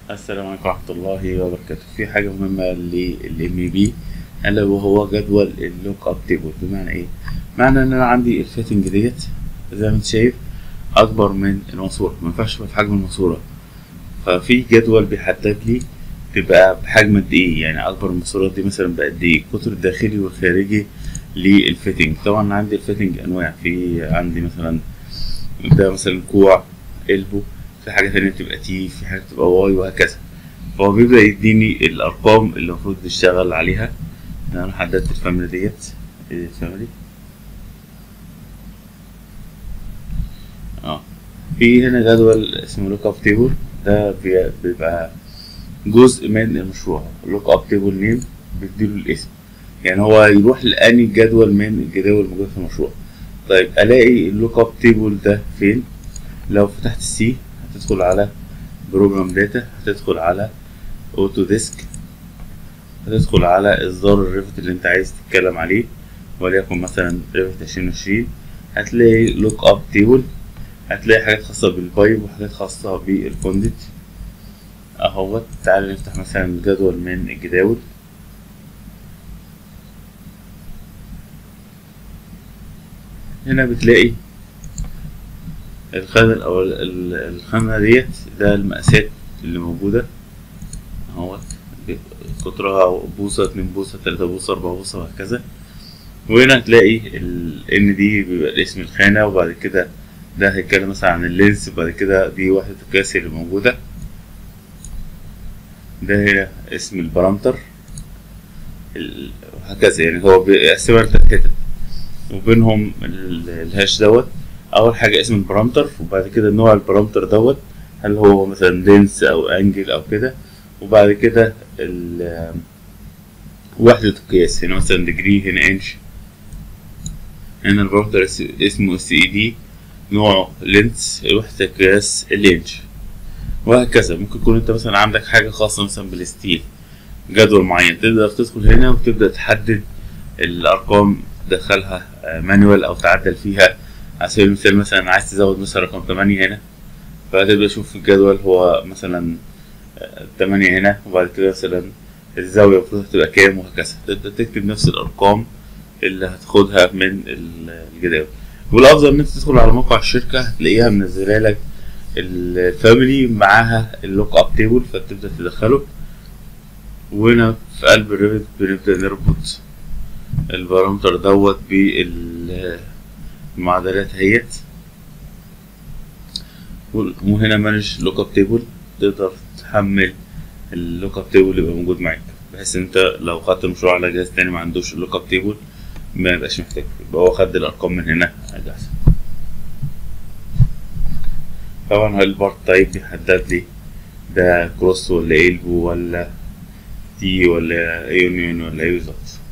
السلام عليكم ورحمة الله وبركاته في حاجة مهمة للام بي ألا وهو جدول اللوك اب تيبل بمعنى ايه؟ معنى ان انا عندي الفيتنج ديت زي ما انت شايف اكبر من الماسورة ما ينفعش تبقى في حجم الماسورة ففي جدول بيحدد لي تبقى بحجم قد ايه يعني اكبر الماسورات دي مثلا بقد ايه القطر الداخلي والخارجي للفيتنج طبعا عندي الفيتنج انواع في عندي مثلا ده مثلا كوع البو في حاجة تانية بتبقى تي في حاجة بتبقى واي وهكذا فهو بيبدأ يديني الأرقام اللي المفروض نشتغل عليها أنا حددت الفاميلي ديت الفاميلي اه في هنا جدول اسمه لوك اب تيبل ده بي- بيبقى جزء من المشروع لوك اب تيبل نيم بيديله الاسم يعني هو يروح لأني جدول من الجداول الموجودة في المشروع طيب ألاقي اللوك اب تيبل ده فين لو فتحت السي هتدخل على بروجرام داتا هتدخل على اوتو ديسك هتدخل على اصدار الريفت اللي انت عايز تتكلم عليه وليكن مثلا ريفت عشرين عشرين هتلاقي لوك اب تيبل هتلاقي حاجات خاصة بالبايب وحاجات خاصة بالكونديت اهوت تعال نفتح مثلا جدول من الجداول هنا بتلاقي الخانة الأول ال- الخانة ديت ده المقاسات اللي موجودة اهوت قطرها بوصة اتنين بوصة تلاتة بوصة أربعة بوصة وهكذا وهنا هتلاقي ال ان دي بيبقى اسم الخانة وبعد كده ده هيتكلم مثلا عن اللينس وبعد كده دي وحدة القياس اللي موجودة ده هنا اسم البارامتر ال- وهكذا يعني هو بيقسمها لتلات حتت وبينهم ال- الهاش دوت اول حاجه اسم البارامتر وبعد كده نوع البارامتر دوت هل هو مثلا لينس او انجل او كده وبعد كده ال- وحدة القياس هنا مثلا ديجري هنا انش هنا البارامتر اس- اسمه اس اي دي نوعه لينس وحدة القياس الانش وهكذا ممكن يكون انت مثلا عندك حاجة خاصة مثلا بالستيل جدول معين تقدر تدخل هنا وتبدأ تحدد الأرقام تدخلها مانوال أو تعدل فيها على سبيل المثال مثلا عايز تزود مثلا رقم تمانية هنا فتبدأ تشوف في الجدول هو مثلا آه، تمانية هنا وبعد كده مثلا الزاوية المفروض هتبقى كام وهكذا تبدأ تكتب نفس الأرقام اللي هتاخدها من ال- الجداول والأفضل إن أنت تدخل على موقع الشركة هتلاقيها منزلة لك الفاميلي معاها اللوك اب تيبل فتبدأ تدخله وهنا في قلب الريفت بنبدأ نربط البارامتر دوت بالمعادلات اهيت وهنا مانج لوك اب تيبل تقدر تحمل اللوك اب تيبل يبقى موجود معاك بحيث انت لو خدت المشروع على جهاز تاني ما عندوش اللوك اب تيبل ما يبقاش محتاج يبقى هو خد الارقام من هنا جاهزة طبعا البارت تايب بيحدد لي ده كروس ولا ايلبو ولا تي ولا يونيون ولا ايه بالظبط